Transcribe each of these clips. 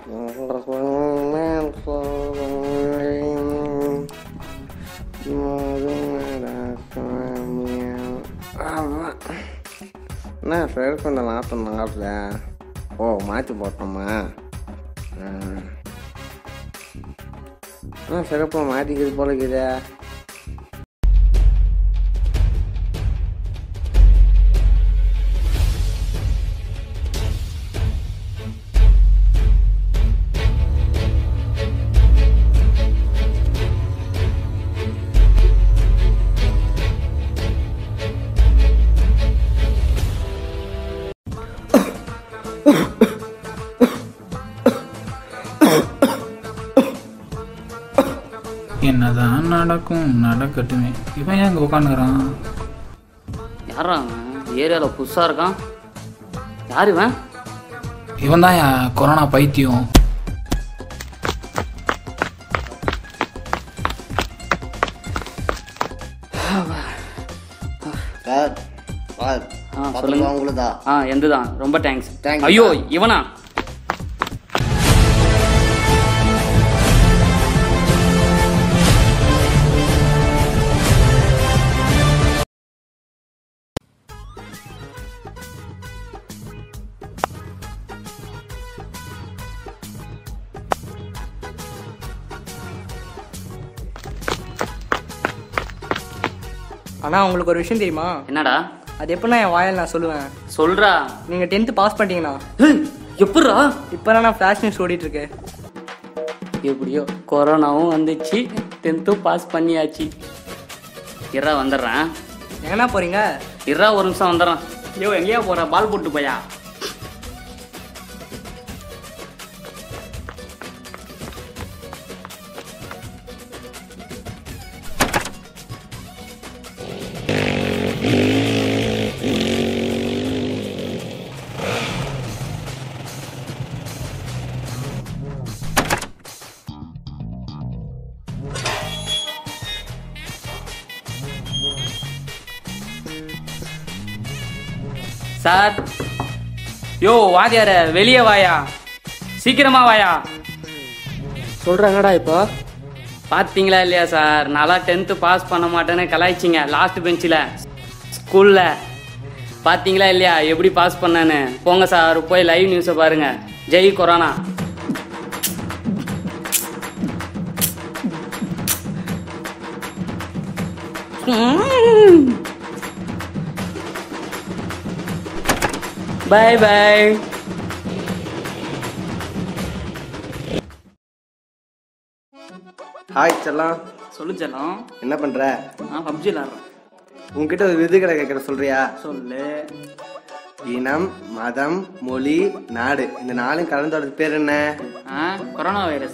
என்ன செருப்பு இந்த நாட்டம் நாட்டில் ஓ மாற்றி போட்டோமா என்ன செருப்பு மாட்டிக்கிறது போல இருக்குதே என்னதான் நடக்கும் நடக்கட்டுமே இவன் ஏன் அங்கே உட்காந்துக்கிறான் யாரா அவன் ஏரியாவில் புதுசாக இருக்கான் யார் இவன் இவன் தான் கொரோனா பைத்தியம் சார் சார் ஆ, பத்து சொல்லுங்க. ரூபா உங்களுதா ஆ எந்து தான் ரொம்ப தேங்க்ஸ் Thank you, ஐயோ sir. இவனா அண்ணா உங்களுக்கு ஒரு விஷயம் தெரியுமா என்னடா அது எப்படின்னா என் வாயால் நான் சொல்லுவேன் சொல்றா நீங்கள் டென்த்து பாஸ் பண்ணிட்டீங்கண்ணா எப்பட்றா இப்போ நான் ஃப்ளாஷ் நியூஸ் ஓடிட்டு இருக்கு எப்படியோ கொரோனாவும் வந்துச்சு டென்த்தும் பாஸ் பண்ணியாச்சு இறா வந்துடுறேன் எங்கண்ணா போறீங்க இறா ஒரு நிமிஷம் வந்துடுறேன் ஐயோ எங்கேயா போற பால் போட்டு போயா சார் யோ வாதியார வெளியே வாயா சீக்கிரமா வாயா சொல்கிறாங்கடா இப்போ பார்த்தீங்களா இல்லையா சார் நல்லா டென்த்து பாஸ் பண்ண மாட்டேன்னு கலாய்ச்சிங்க லாஸ்ட் பெஞ்சில் ஸ்கூலில் பார்த்தீங்களா இல்லையா எப்படி பாஸ் பண்ணேன்னு போங்க சார் போய் லைவ் நியூஸை பாருங்க ஜெய் கொரோனா பை பை ஹாய் செல்லம் சொல்லு செல்லம் என்ன பண்ற நான் பப்ஜி விளாட்றேன் உன்கிட்ட ஒரு விருது கடை கேட்குற சொல்றியா சொல்லு இனம் மதம் மொழி நாடு இந்த நாளும் கலந்தோட பேர் என்ன ஆ கொரோனா வைரஸ்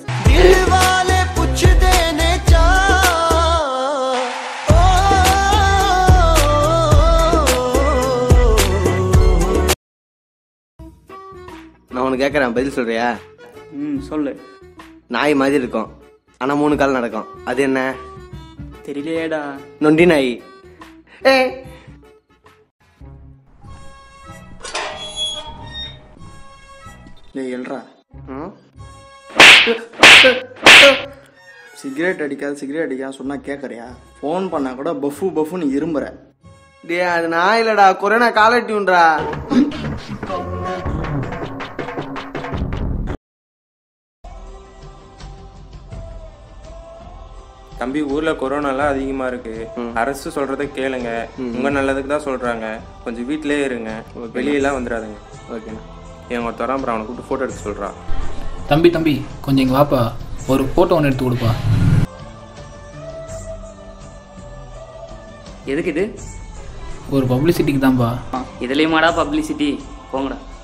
நான் உனக்கு கேட்குறேன் பதில் சொல்றியா ம் சொல்லு நாய் மாதிரி இருக்கும் ஆனா மூணு கால் நடக்கும் அது என்ன தெரியலையேடா நொண்டி நாய் ஏ டேய் எல்ரா ம்? சிகரெட் அடிக்காத சிகரெட் அடிக்காத சொன்னா கேட்கறியா ஃபோன் பண்ணா கூட பஃபு பஃபுன்னு இரும்புற டேய் அது நாய் இல்லடா கொரோனா காலர் டியூன்டா தம்பி ஊர்ல கொரோனாலாம் அதிகமா இருக்கு அரசு சொல்றத கேளுங்க உங்க நல்லதுக்கு தான் சொல்றாங்க கொஞ்சம் வீட்டிலே இருங்க வெளியெல்லாம் வந்துடாதுங்க ஓகேண்ணா என் ஒருத்தர் அப்புறம் அவனை கூப்பிட்டு போட்டோ எடுத்து சொல்றான் தம்பி தம்பி கொஞ்சம் இங்கே வாப்பா ஒரு ஃபோட்டோ ஒன்று எடுத்து கொடுப்பா எதுக்கு இது ஒரு பப்ளிசிட்டிக்கு தான்ப்பா இதுலேயுமாடா பப்ளிசிட்டி போங்கடா